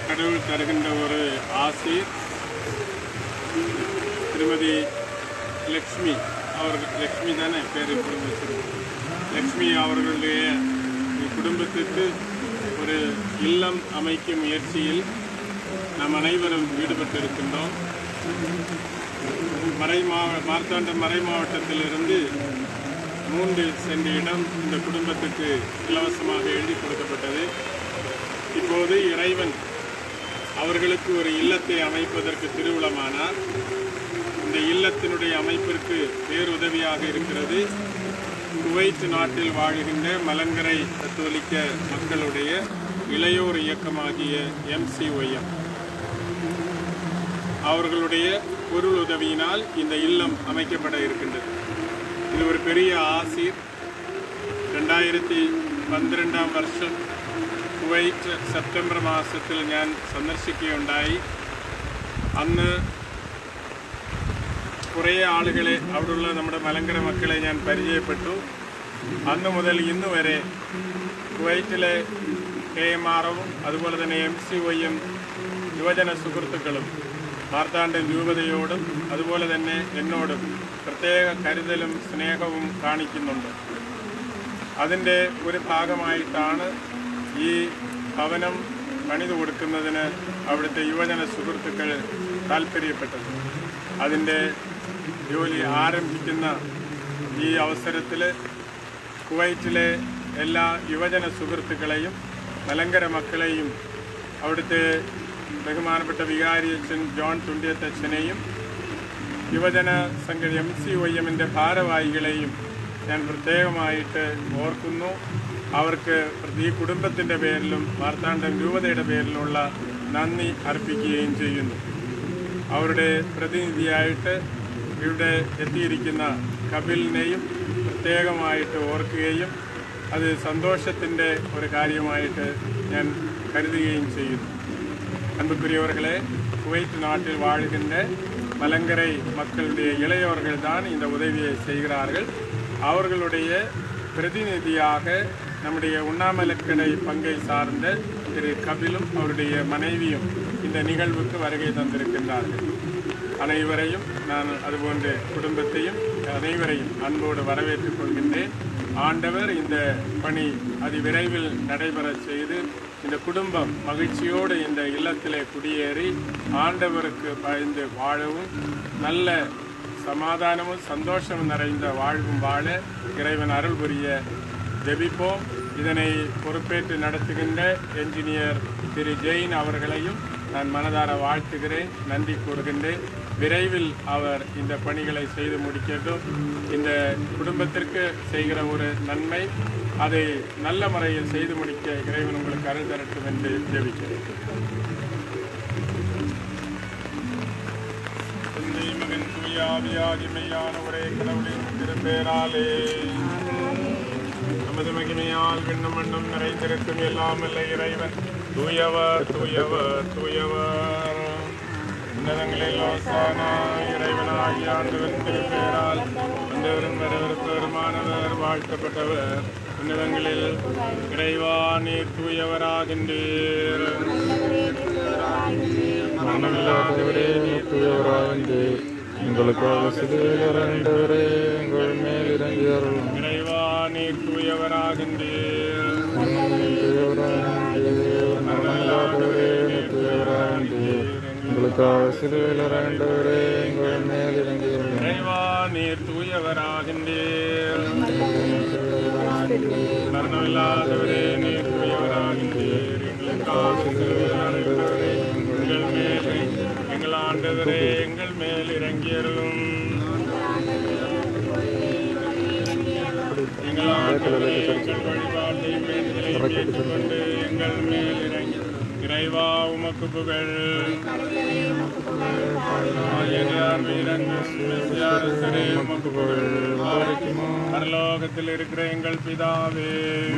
கடவுள் தருகின்ற ஒரு ஆசிர் திருமதி லக்ஷ்மி அவர்கள் லக்ஷ்மி தானே பேர் குடும்பத்தில் லக்ஷ்மி அவர்களுடைய குடும்பத்திற்கு ஒரு இல்லம் அமைக்கும் முயற்சியில் நாம் அனைவரும் ஈடுபட்டிருக்கின்றோம் மறை மாவ மார்த்தாண்ட மறை மாவட்டத்திலிருந்து மூன்று சென்ற இடம் இந்த குடும்பத்துக்கு இலவசமாக எழுதி கொடுக்கப்பட்டது இப்போது இறைவன் அவர்களுக்கு ஒரு இல்லத்தை அமைப்பதற்கு திருவிழமானார் இந்த இல்லத்தினுடைய அமைப்பிற்கு பேருதவியாக இருக்கிறது குவைத் நாட்டில் வாழுகின்ற மலங்கரை கத்தோலிக்க மக்களுடைய இளையோர் இயக்கமாகிய எம்சிஒய்எம் அவர்களுடைய பொருள் உதவியினால் இந்த இல்லம் அமைக்கப்பட இருக்கின்றது இது ഒരു പെരിയ ആസിർ രണ്ടായിരത്തി പന്ത്രണ്ടാം വർഷം കുവൈറ്റ് സെപ്റ്റംബർ മാസത്തിൽ ഞാൻ സന്ദർശിക്കുകയുണ്ടായി അന്ന് കുറേ ആളുകളെ അവിടെയുള്ള നമ്മുടെ മലങ്കര മക്കളെ ഞാൻ പരിചയപ്പെട്ടു അന്ന് മുതൽ ഇന്ന് വരെ കുവൈറ്റിലെ കെ എം ആറും അതുപോലെ തന്നെ എം സി വൈയും യുവജന സുഹൃത്തുക്കളും മാർത്താണ്ഡൻ രൂപതയോടും അതുപോലെ തന്നെ എന്നോടും പ്രത്യേക കരുതലും സ്നേഹവും കാണിക്കുന്നുണ്ട് അതിൻ്റെ ഒരു ഭാഗമായിട്ടാണ് ഈ ഭവനം പണിത് കൊടുക്കുന്നതിന് അവിടുത്തെ യുവജന സുഹൃത്തുക്കൾ താല്പര്യപ്പെട്ടത് അതിൻ്റെ ജോലി ആരംഭിക്കുന്ന ഈ അവസരത്തിൽ കുവൈറ്റിലെ എല്ലാ യുവജന സുഹൃത്തുക്കളെയും മലങ്കര മക്കളെയും അവിടുത്തെ ബഹുമാനപ്പെട്ട വികാരി അച്ഛൻ ജോൺ തുണ്ടിയത്ത് അച്ഛനെയും യുവജന സംഘ എം സി ഒ എമ്മിൻ്റെ ഭാരവാഹികളെയും ഞാൻ പ്രത്യേകമായിട്ട് ഓർക്കുന്നു അവർക്ക് ഈ കുടുംബത്തിൻ്റെ പേരിലും മാർത്താണ്ഡം രൂപതയുടെ പേരിലുള്ള നന്ദി അർപ്പിക്കുകയും ചെയ്യുന്നു അവരുടെ പ്രതിനിധിയായിട്ട് ഇവിടെ എത്തിയിരിക്കുന്ന കപിലിനെയും പ്രത്യേകമായിട്ട് ഓർക്കുകയും അത് സന്തോഷത്തിൻ്റെ ഒരു കാര്യമായിട്ട് ഞാൻ കരുതുകയും ചെയ്യുന്നു அன்புக்குரியவர்களே குவைத் நாட்டில் வாழ்கின்ற மலங்கரை மக்களுடைய இளையோர்கள் தான் இந்த உதவியை செய்கிறார்கள் அவர்களுடைய பிரதிநிதியாக நம்முடைய உண்ணாமலக்கடை பங்கை சார்ந்த திரு கபிலும் அவருடைய மனைவியும் இந்த நிகழ்வுக்கு வருகை தந்திருக்கின்றார்கள் அனைவரையும் நான் அதுபோன்ற குடும்பத்தையும் அனைவரையும் அன்போடு வரவேற்றுக் கொள்கின்றேன் ஆண்டவர் இந்த பணி அதிவிரைவில் நடைபெறச் செய்து இந்த குடும்பம் மகிழ்ச்சியோடு இந்த இல்லத்திலே குடியேறி ஆண்டவருக்கு பயந்து வாழவும் நல்ல சமாதானமும் சந்தோஷமும் நிறைந்த வாழ்வும் வாழ இறைவன் அருள் புரிய ஜெபிப்போம் இதனை பொறுப்பேற்று நடத்துகின்ற என்ஜினியர் திரு ஜெயின் அவர்களையும் நான் மனதார வாழ்த்துகிறேன் நன்றி கூறுகின்றேன் விரைவில் அவர் இந்த பணிகளை செய்து முடிக்கட்டும் இந்த குடும்பத்திற்கு செய்கிற ஒரு நன்மை அதை நல்ல முறையில் செய்து முடிக்க இறைவன் உங்களுக்கு அருள் தரட்டும் என்று ஜெபிக்கிறேன் தந்தை மகன் தூயாவியாகி மெய்யான ஒரே கடவுளின் திருப்பேராலே நமது மகிமையால் விண்ணும் மண்ணும் நிறைந்திருக்கும் எல்லாம் அல்ல இறைவன் தூயவர் தூயவர் தூயவர் உன்னதங்களில் ஓசானா இறைவனாகி ஆண்டவன் திருப்பேரால் வந்தவரும் வரவிருப்பவருமானவர் வாழ்த்தப்பட்டவர் உன்னதங்களில் இறைவா நீர் தூயவராகின்றீர் மரணமில்லாதவரே நீர் தூயவராகின்றே எங்களுக்காக சிலுவையில் இறந்தவரே எங்கள் மேல் இறங்கி அருளும் இறைவா நீர் தூயவராகின்றீர் மரணமில்லாதவரே நீர் தூயவராகின்றே எங்களுக்காக சிலுவையில் இறந்தவரே எங்கள் மேல் இறங்கி அருளும் இறைவா நீர் தூயவராகின்றீர் மரணமில்லாதவரே நீர் தூயவராகின்றீர் எங்களுக்காக சிலுவையில் அறைந்தவரே, எங்கள் மேல் எங்கள் ஆண்டவரே எங்கள் மேல் இறங்கியருளும் எங்கள் ஆண்டவரே எங்கள் வழிபாட்டை வேண்டுதலை ஏற்றுக்கொண்டு எங்கள் மேல் இறங்கி இறைவா உமக்கு புகழ் ஆயனார் வீரங்கள் மெசியாரசரே உமக்கு புகழ் பரலோகத்தில் இருக்கிற எங்கள் பிதாவே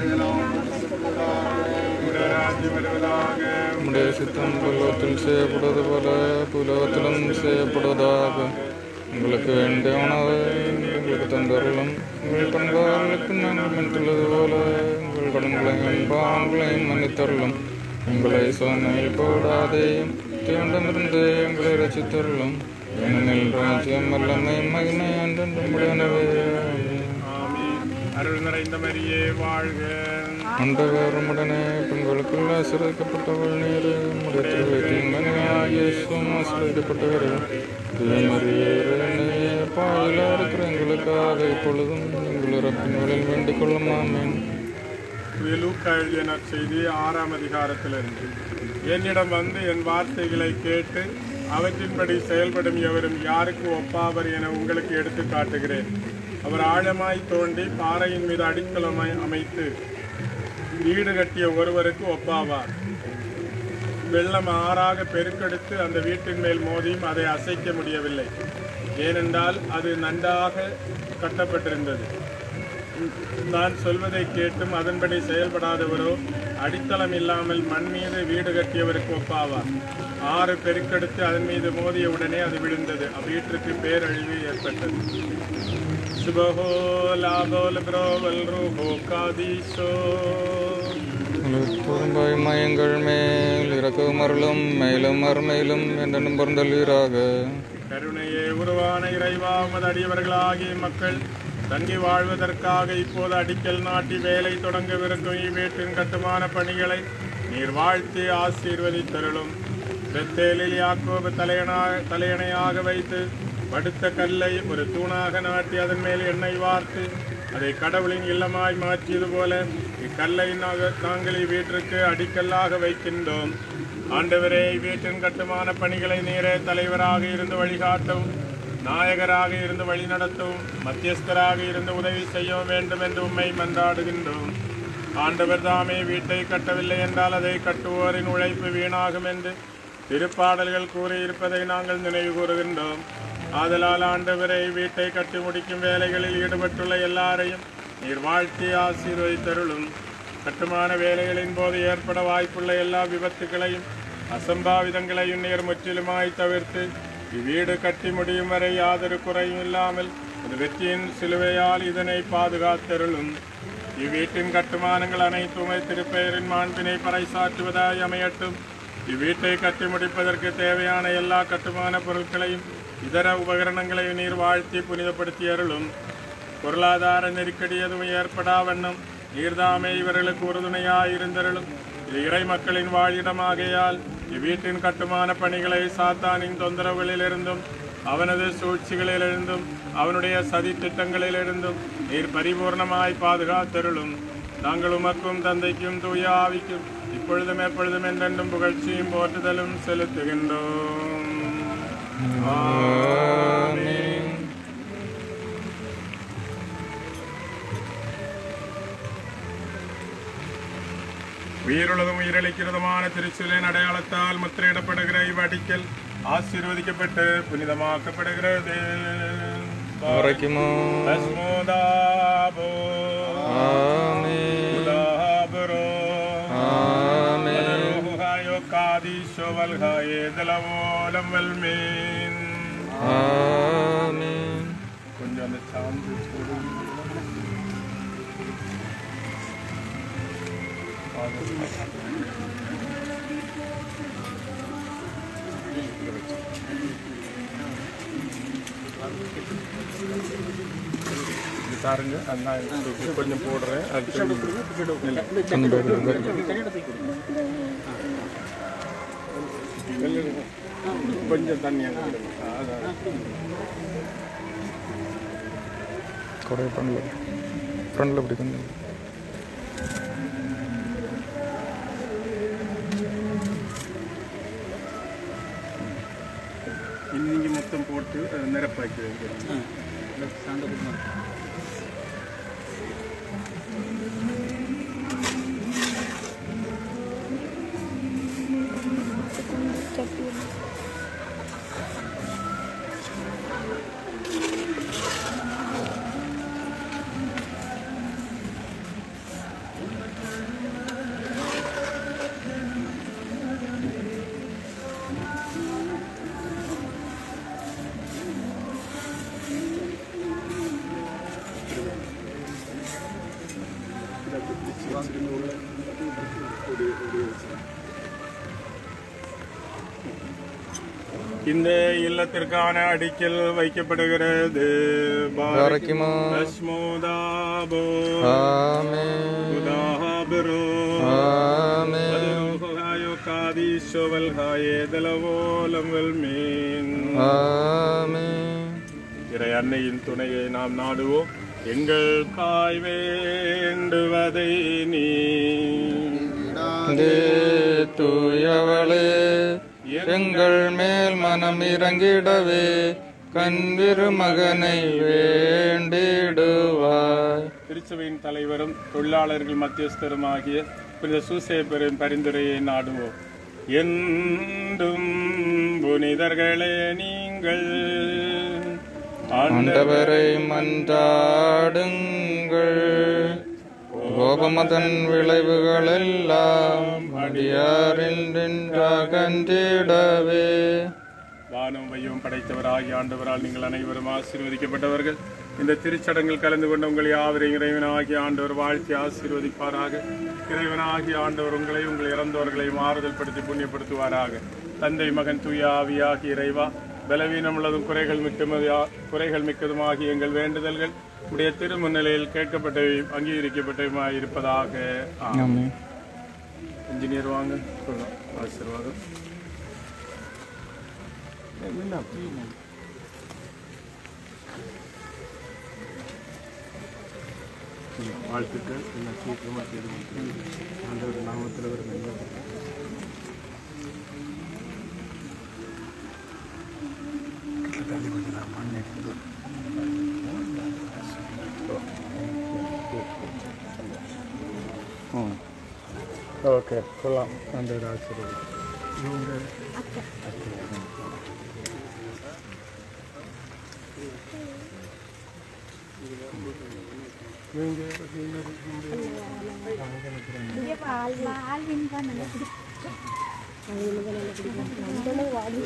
உம்முடைய ராஜ்யம் வருவதாக உம்முடைய சித்தம் பல்லவத்தில் செய்யப்படுவது போல புலகத்திலும் செய்யப்படுவதாக உங்களுக்கு வேண்டிய உணவை எங்களுக்கு தந்தருளும் உங்கள் பண்பாளர்களுக்கு நாங்கள் மன்னித்துள்ளது போல உங்கள் கடன்களையும் பாவங்களையும் மன்னித்தருளும் எங்களை சோதனையில் போடாதேயும் தீண்டமிருந்து எங்களை ரசித்தருளும் ஏனெனில் ராஜ்யம் வல்லமை மகிமை அன்றென்றும் உடையனவே ஆமென். அருள் நிறைந்த மரியே வாழ்க ஆண்டவர் உடனே பெண்களுக்குள் ஆசிரியக்கப்பட்டவள் நீர் உடைய தீங்கனையாசும் ஆசிரியப்பட்டவர் தீமறியே பாயில இருக்கிற எங்களுக்காக இப்பொழுதும் எங்கள் இறப்பின் வழியில் வேண்டிக் கொள்ளும் ஆமேன் லூக்கா எழுதிய நற்செய்தி ஆறாம் அதிகாரத்திலிருந்து என்னிடம் வந்து என் வார்த்தைகளை கேட்டு அவற்றின்படி செயல்படும் எவரும் யாருக்கு ஒப்பாவர் என உங்களுக்கு எடுத்து காட்டுகிறேன் அவர் ஆழமாய் தோண்டி பாறையின் மீது அடித்தளமாய் அமைத்து வீடு கட்டிய ஒருவருக்கு ஒப்பாவார் வெள்ளம் ஆறாக பெருக்கெடுத்து அந்த வீட்டின் மேல் மோதியும் அதை அசைக்க முடியவில்லை ஏனென்றால் அது நன்றாக கட்டப்பட்டிருந்தது நான் சொல்வதை கேட்டும் அதன்படி செயல்படாதவரோ அடித்தளம் இல்லாமல் மண் மீது வீடு கட்டியவருக்கு ஒப்பாவார் ஆறு பெருக்கெடுத்து அதன் மீது மோதிய உடனே அது விழுந்தது அவ்வீட்டிற்கு பேரழிவு ஏற்பட்டது சுபஹோ லாபோல் ப்ரோவல் ரூஹோ காதீசோ பொரும்பாய் மயங்கள் மேல் இறக்கவும் அருளும் மேலும் அருமையிலும் என்றென்னும் பொருந்தல்வீராக கருணையே உருவான இறைவா உமது அடியவர்களாகிய மக்கள் தங்கி வாழ்வதற்காக இப்போது அடிக்கல் நாட்டி வேலை தொடங்கவிருக்கும் இவ்வீட்டின் கட்டுமான பணிகளை நீர் வாழ்த்தி ஆசீர்வதித்தருளும் பெத்தேலில் யாக்கோபு தலையனாக தலையணையாக வைத்து படுத்த கல்லை ஒரு தூணாக நாட்டி அதன் மேல் எண்ணெய் வார்த்து அதை கடவுளின் இல்லமாய் மாற்றியது போல இக்கல்லை நாக- நாங்கள் இவ்வீட்டிற்கு அடிக்கல்லாக வைக்கின்றோம் ஆண்டவரே வீட்டின் கட்டுமான பணிகளை நீரே தலைவராக இருந்து வழிகாட்டவும் நாயகராக இருந்து வழிநடத்தவும் மத்தியஸ்தராக இருந்து உதவி செய்ய வேண்டும் என்று உம்மை மன்றாடுகின்றோம் ஆண்டவர் தாமே வீட்டை கட்டவில்லை என்றால் அதை கட்டுவோரின் உழைப்பு வீணாகும் என்று திருப்பாடல்கள் கூறியிருப்பதை நாங்கள் நினைவு கூறுகின்றோம் ஆதலால் ஆண்டவரை வீட்டை கட்டி முடிக்கும் வேலைகளில் ஈடுபட்டுள்ள எல்லாரையும் நீர் வாழ்த்தி ஆசீர்வதித்தருளும் கட்டுமான வேலைகளின் போது ஏற்பட வாய்ப்புள்ள எல்லா விபத்துகளையும் அசம்பாவிதங்களையும் நீர் முற்றிலுமாய் தவிர்த்து இவ்வீடு கட்டி முடியும் வரை யாதொரு குறையும் இல்லாமல் ஒரு வெற்றியின் சிலுவையால் இதனை பாதுகாத்தருளும் இவ்வீட்டின் கட்டுமானங்கள் அனைத்துமே திருப்பெயரின் மாண்பினை பறைசாற்றுவதாய் அமையட்டும் இவ்வீட்டை கட்டி முடிப்பதற்கு தேவையான எல்லா கட்டுமான பொருட்களையும் இதர உபகரணங்களையும் நீர் வாழ்த்தி புனிதப்படுத்தி அருளும் பொருளாதார நெருக்கடி எதுவும் ஏற்படா வண்ணம் நீர்தாமே இவர்களுக்கு உறுதுணையாய் இருந்தருளும் இது இறை மக்களின் வாழிடமாகையால் இவ்வீட்டின் கட்டுமான பணிகளை சாத்தானின் தொந்தரவுகளிலிருந்தும் அவனது சூழ்ச்சிகளிலிருந்தும் அவனுடைய சதி திட்டங்களிலிருந்தும் நீர் பரிபூர்ணமாய் பாதுகாத்தருளும் நாங்கள் உமக்கும் தந்தைக்கும் தூய ஆவிக்கும் இப்பொழுதும் எப்பொழுதும் என்றென்றும் புகழ்ச்சியும் போற்றுதலும் செலுத்துகின்றோம் ஆமென். உயிருள்ளதும் உயிரளிக்கிறதுமான திருச்சிலின் அடையாளத்தால் முத்திரையிடப்படுகிற இவ்வடிக்கல் ஆசீர்வதிக்கப்பட்டு புனிதமாக்கப்படுகிறது வரைக்குமோ பஸ்மோதாபோ ஆமென் உதாபரோ ஆமென் மனரோகாயோ காதீஷோ வல்காயே தலவோலம் வல்மீன் ஆமென் கொஞ்சம் அந்த சாந்து சூடு இது பாருங்க அது நான் இது கொஞ்சம் போடுறேன் அது திரும்பி இல்லை. இல்லை. கொஞ்சம் தண்ணி அங்கே விடுங்க. அதான் கொடை பண்ணல ஃப்ரண்டில் இப்படி கொஞ்சம் இன்னைக்கு மொத்தம் போட்டு அஹ், நிரப்பாக்கி வைக்கிறேன் இந்த இல்லத்திற்கான அடிக்கல் வைக்கப்படுகிறது பாரக்கிமோ பஸ்மோதாபோ ஆமென் உதாபரோ ஆமென் Adonai Kadisho Valhaye Delavolam Velmin ஆமென் இறை அன்னையின் துணையை நாம் நாடுவோம் எங்கள் காய் வேண்டுவதை நீ தே தூயவளே எங்கள் மேல் மனம் இறங்கிடவே கண்விரு மகனை வேண்டிடுவாய் திருச்சபையின் தலைவரும் தொழிலாளர்கள் மத்தியஸ்தரும் ஆகிய புனித சூசேப்பரின் பரிந்துரையை நாடுவோம் என்றும் புனிதர்களே நீங்கள் ஆண்டவரை மன்றாடுங்கள் கோபமதன் விளைவுகள் எல்லாம் அடியாரின் அகன்றிடவே வானம் வையும் படைத்தவராகிய ஆண்டவரால் நீங்கள் அனைவரும் ஆசீர்வதிக்கப்பட்டவர்கள் இந்த திருச்சடங்கில் கலந்து கொண்ட உங்களை யாவரையும் இறைவனாகிய ஆண்டவர் வாழ்த்தி ஆசீர்வதிப்பாராக இறைவனாகிய ஆண்டவர் உங்களை உங்கள் இறந்தவர்களை மாறுதல் படுத்தி புண்ணியப்படுத்துவாராக தந்தை மகன் தூய ஆவியாகிய இறைவா பலவீனம் உள்ளதும் குறைகள் மிக்கதுமா குறைகள் மிக்கதுமாகிய எங்கள் வேண்டுதல்கள் உடைய திருமுன்னிலையில் கேட்கப்பட்டவையும் அங்கீகரிக்கப்பட்டவையுமாய் இருப்பதாக ஆமென். இன்ஜினியர் வாங்க சொல்லலாம் ஆசீர்வாதம் வாழ்த்துக்கள் என்ன சீக்கிரமாக தெரிவித்து ஆண்டவர் நாமத்தில் ஒரு நல்ல ஓகே கொள்ளலாம் ஆண்டவர் ஆசீர்வாதம் இவங்க இங்கே பால் பால் வின்பா நல்லா பிடிக்கும் அது எனக்கு நல்லா பிடிக்கும் நம்மளே வாடி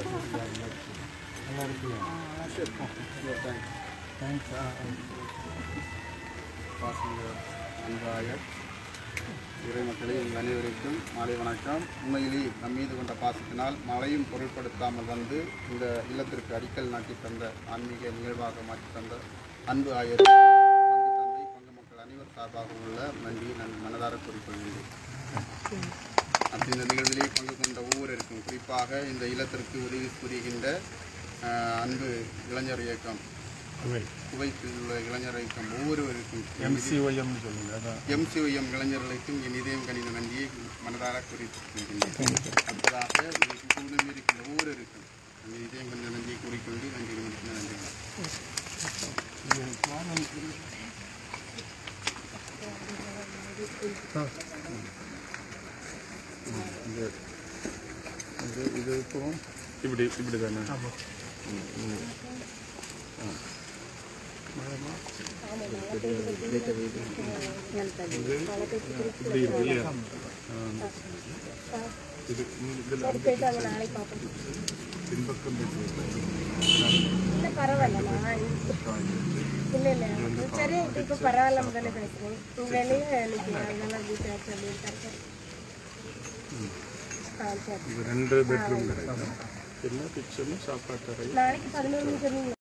அன்பாய இறை மக்களே உங்கள் அனைவருக்கும் மாலை வணக்கம் உண்மையிலே நம் மீது கொண்ட பாசத்தினால் மழையும் பொருட்படுத்தாமல் வந்து இந்த இல்லத்திற்கு அடிக்கல் நாட்டி தந்த ஆன்மீக நிகழ்வாக மாற்றி தந்த அன்பு ஆயர் பங்கு தந்தை பங்கு மக்கள் அனைவர் சார்பாக உள்ள நன்றியை நான் மனதார கூறிக்கொள்கின்றேன் அப்படி இந்த நிகழ்விலே பங்கு கொண்ட ஒவ்வொருவருக்கும் குறிப்பாக இந்த இல்லத்திற்கு உதவி புரிகின்ற அஹ், அன்பு இளைஞர் இயக்கம் குவைத்தில் உள்ள இளைஞர் இயக்கம் ஒவ்வொருவருக்கும் எம்சிஒஎம்னு சொல்லுங்க அதான் எம்சிஒஎம் இளைஞர்களுக்கும் என் இதயம் கணித நன்றியை மனதார குறிப்பிட்டிருக்கின்றேன் அடுத்ததாக உங்களுக்கு குழுவில் இருக்கின்ற ஒவ்வொருவருக்கும் என் இதயம் கணித நன்றியை கூறிக்கொண்டு நன்றி நன்றி நன்றி இது இது இப்போ இப்படி இப்படி தானே இப்படி இருக்கு இல்லையா ஆ. இது இதில் போயிட்டாங்க நாளைக்கு பார்ப்போம் பின்பக்கம் இல்லை பரவாயில்ல இல்லை இல்லை சரி இப்போ பரவாயில்ல முதல்ல பேசுகிறேன் வெளியே இன்னைக்கு அதனால வீட்டு ஆச்சு அப்படின்னு தரேன் ஆ சரி இது ரெண்டு பெட்ரூம் கிடையாது என்ன கிச்சனும் சாப்பாட்டு அறை நாளைக்கு பதினோரு மணி சொன்னீங்க